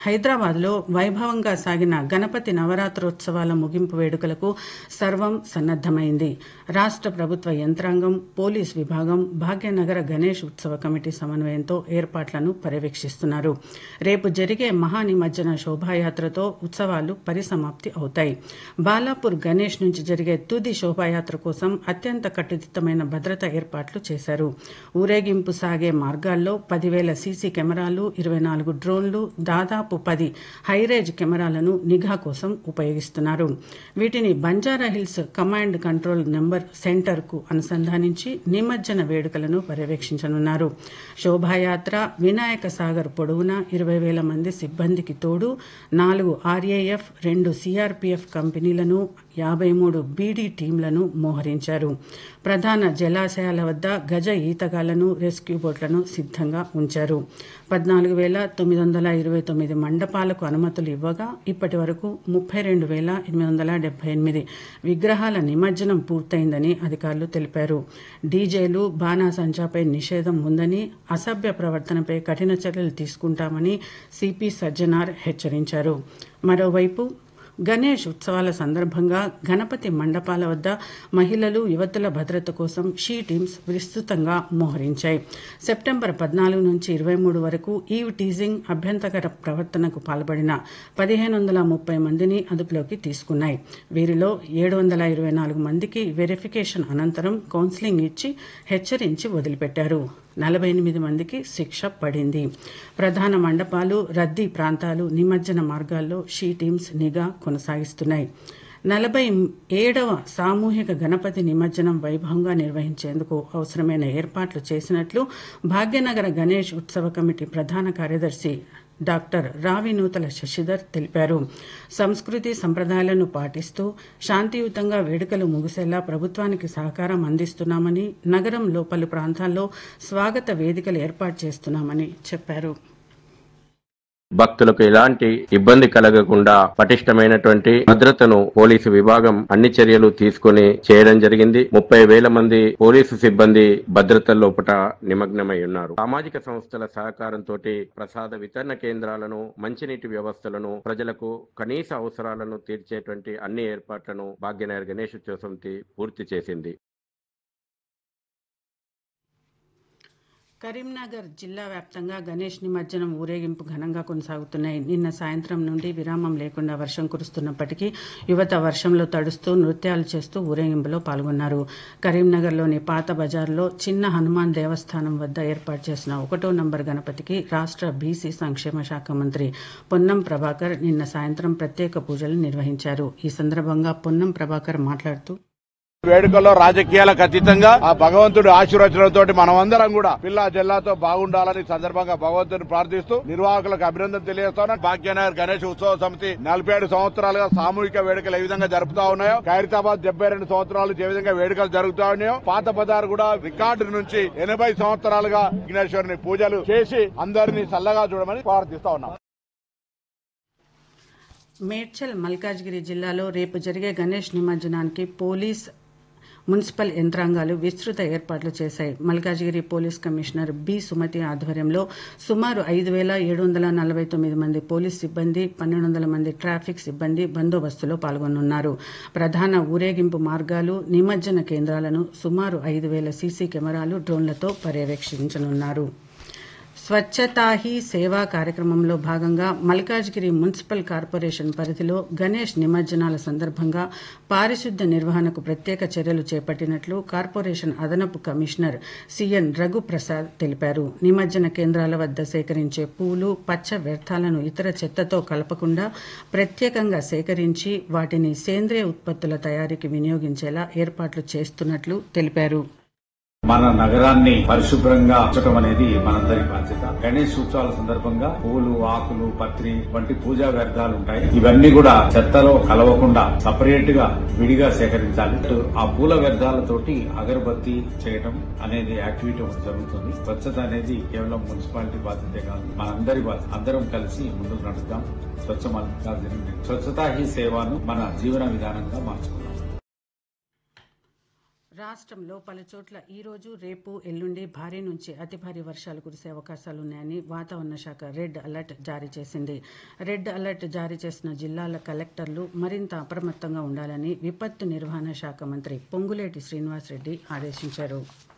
హైదరాబాద్లో వైభవంగా సాగిన గణపతి నవరాత్రోత్సవాల ముగింపు వేడుకలకు సర్వం సన్నద్దమైంది రాష్ట్ర ప్రభుత్వ యంత్రాంగం పోలీస్ విభాగం భాగ్యనగర గణేష్ ఉత్సవ కమిటీ సమన్వయంతో ఏర్పాట్లను పర్యవేక్షిస్తున్నారు రేపు జరిగే మహానిమజ్జన శోభాయాత్రతో ఉత్సవాలు పరిసమాప్తి అవుతాయి బాలాపూర్ గణేష్ నుంచి జరిగే తుది శోభాయాత్ర కోసం అత్యంత కట్టుదిట్టమైన భద్రత ఏర్పాట్లు చేశారు ఊరేగింపు సాగే మార్గాల్లో పదివేల సీసీ కెమెరాలు ఇరవై నాలుగు డ్రోన్లు దాదాపు పది హైరేజ్ కెమెరాలను నిఘా కోసం ఉపయోగిస్తున్నారు వీటిని Banjara Hills command control number center కు అనుసంధానించి నిమజ్జన వేడుకలను పర్యవేక్షించనున్నారు శోభాయాత్ర వినాయక సాగర్ పొడవునా ఇరవై వేల మంది సిబ్బందికి తోడు నాలుగు ఆర్ఏఎఫ్ రెండు సిఆర్పీఎఫ్ కంపెనీలను యాభై మూడు బీడీ టీంలను మోహరించారు ప్రధాన జలాశయాల వద్ద గజ ఈతగాళ్లను రెస్క్యూ బోట్లను సిద్ధంగా ఉంచారు పద్నాలుగు వేల తొమ్మిది వందల ఇరవై తొమ్మిది మండపాలకు అనుమతులు ఇవ్వగా ఇప్పటి వరకు ముప్పై రెండు వేల ఎనిమిది వందల డెబ్బై ఎనిమిది విగ్రహాల నిమజ్జనం పూర్తయిందని అధికారులు తెలిపారు డీజేలు బాణాసంచాపై నిషేధం ఉందని అసభ్య ప్రవర్తనపై కఠిన చర్యలు తీసుకుంటామని సిపి సజ్జనార్ హెచ్చరించారు మరోవైపు గణేష్ ఉత్సవాల సందర్భంగా గణపతి మండపాల వద్ద మహిళలు యువతుల భద్రత కోసం షీ టీమ్స్ విస్తృతంగా మోహరించాయి సెప్టెంబర్ పద్నాలుగు నుంచి ఇరవై మూడు వరకు ఈవ్ టీజింగ్ అభ్యంతకర ప్రవర్తనకు పాల్పడిన పదిహేను వందల ముప్పై మందిని అదుపులోకి తీసుకున్నాయి వీరిలో ఏడు వందల ఇరవై నాలుగు మందికి వెరిఫికేషన్ అనంతరం కౌన్సిలింగ్ ఇచ్చి హెచ్చరించి వదిలిపెట్టారు నలభై ఎనిమిది మందికి శిక్ష పడింది ప్రధాన మండపాలు రద్దీ ప్రాంతాలు నిమజ్జన మార్గాల్లో షీ టీమ్స్ నిఘా కొనసాగిస్తున్నాయి నలభై ఏడవ సామూహిక గణపతి నిమజ్జనం వైభవంగా నిర్వహించేందుకు అవసరమైన ఏర్పాట్లు చేసినట్లు భాగ్యనగర గణేష్ ఉత్సవ కమిటీ ప్రధాన కార్యదర్శి డాక్టర్ రావి నూతల శశిధర్ తెలిపారు సంస్కృతి సంప్రదాయాలను పాటిస్తూ శాంతియుతంగా వేడుకలు ముగిసేలా ప్రభుత్వానికి సహకారం అందిస్తున్నామని నగరంలో పలు ప్రాంతాల్లో స్వాగత వేదికలు ఏర్పాటు చేస్తున్నామని చెప్పారు భక్తులకు ఎలాంటి ఇబ్బంది కలగకుండా పటిష్టమైనటువంటి భద్రతను పోలీసు విభాగం అన్ని చర్యలు తీసుకుని చేయడం జరిగింది ముప్పై వేల మంది పోలీసు సిబ్బంది భద్రత లోపట నిమగ్నమై ఉన్నారు సామాజిక సంస్థల సహకారంతో ప్రసాద వితరణ కేంద్రాలను మంచినీటి వ్యవస్థలను ప్రజలకు కనీస అవసరాలను తీర్చేటువంటి అన్ని ఏర్పాట్లను భాగ్యనగర్ గణేష్ ఉత్సవ సమితి పూర్తి చేసింది కరీంనగర్ జిల్లా వ్యాప్తంగా గణేష్ నిమజ్జనం ఊరేగింపు ఘనంగా కొనసాగుతున్నాయి నిన్న సాయంత్రం నుండి విరామం లేకుండా వర్షం కురుస్తున్నప్పటికీ యువత వర్షంలో తడుస్తూ నృత్యాలు చేస్తూ ఊరేగింపులో పాల్గొన్నారు కరీంనగర్లోని పాత బజార్లో చిన్న హనుమాన్ దేవస్థానం వద్ద ఏర్పాటు చేసిన ఒకటో నంబర్ గణపతికి రాష్ట్ర బీసీ సంక్షేమ శాఖ మంత్రి పొన్నం ప్రభాకర్ నిన్న సాయంత్రం ప్రత్యేక పూజలు నిర్వహించారు ఈ సందర్భంగా పొన్నం ప్రభాకర్ మాట్లాడుతూ వేడుకల్లో రాజకీయాలకు అతీతంగా ఆ భగవంతుడి ఆశీర్వచనంతో మనమందరం కూడా పిల్ల జిల్లాతో బాగుండాలని సందర్భంగా భగవంతుని ప్రార్థిస్తూ నిర్వాహకులకు అభినందన తెలియజేస్తాను భాగ్యనగర్ గణేష్ ఉత్సవ సమితి నలభై ఏడు సంవత్సరాలుగా సామూహిక వేడుకలు ఏ విధంగా జరుపుతా ఉన్నాయో ఖైరతాబాద్ డెబ్బై రెండు సంవత్సరాలు ఏ విధంగా వేడుకలు జరుగుతా ఉన్నాయో పాత బజార్ కూడా రికార్డు నుంచి ఎనభై సంవత్సరాలుగా విఘ్నేశ్వరుని పూజలు చేసి అందరినీ చల్లగా చూడమని ప్రార్థిస్తా ఉన్నాం మేడ్చల్ మల్కాజ్గిరి జిల్లాలో రేపు జరిగే గణేష్ నిమజ్జనానికి పోలీస్ మున్సిపల్ యంత్రాంగాలు విస్తృత ఏర్పాట్లు చేశాయి Malkajgiri police commissioner B Sumathi ఆధ్వర్యంలో సుమారు ఐదు వేల ఏడు వందల నలభై తొమ్మిది మంది పోలీస్ సిబ్బంది పన్నెండు వందల మంది ట్రాఫిక్ సిబ్బంది బందోబస్తులో పాల్గొనున్నారు ప్రధాన ఊరేగింపు మార్గాలు నిమజ్జన కేంద్రాలను సుమారు ఐదు వేల సీసీ కెమెరాలు డ్రోన్లతో పర్యవేక్షించనున్నారు స్వచ్ఛతా హీ సేవా కార్యక్రమంలో భాగంగా మల్కాజ్గిరి మున్సిపల్ కార్పొరేషన్ పరిధిలో గణేష్ నిమజ్జనాల సందర్భంగా పారిశుద్ధ్య నిర్వహణకు ప్రత్యేక చర్యలు చేపట్టినట్లు కార్పొరేషన్ అదనపు కమిషనర్ సిఎన్ రఘుప్రసాద్ తెలిపారు నిమజ్జన కేంద్రాల వద్ద సేకరించే పూలు పచ్చ వ్యర్థాలను ఇతర చెత్తతో కలపకుండా ప్రత్యేకంగా సేకరించి వాటిని సేంద్రియ ఉత్పత్తుల తయారీకి వినియోగించేలా ఏర్పాట్లు చేస్తున్నట్లు తెలిపారు మన నగరాన్ని పరిశుభ్రంగా ఉంచడం అనేది మనందరి బాధ్యత గణేష్ ఉత్సవాల సందర్భంగా పూలు ఆకులు పత్రి వంటి పూజా వ్యర్థాలు ఉంటాయి ఇవన్నీ కూడా చెత్తలో కలవకుండా సపరేట్ గా విడిగా సేకరించాలి ఆ పూల వ్యర్థాలతోటి అగరబత్తి చేయడం అనేది యాక్టివిటీ ఒకటి జరుగుతుంది స్వచ్ఛత అనేది కేవలం మున్సిపాలిటీ బాధ్యతే కాదు మనందరి బాధ్యత అందరం కలిసి ముందుకు నడుద్దాం స్వచ్ఛ మల్లికార్జున స్వచ్ఛతా హీ సేవను మన జీవన విధానంగా మార్చుకుందాం రాష్ట్రంలో పలుచోట్ల ఈ రోజు రేపు ఎల్లుండి భారీ నుంచి అతి భారీ వర్షాలు కురిసే అవకాశాలున్నాయని వాతావరణ శాఖ రెడ్ అలర్ట్ జారీ చేసింది రెడ్ అలర్ట్ జారీ చేసిన జిల్లాల కలెక్టర్లు మరింత అప్రమత్తంగా ఉండాలని విపత్తు నిర్వహణ శాఖ మంత్రి పొంగులేటి శ్రీనివాసరెడ్డి ఆదేశించారు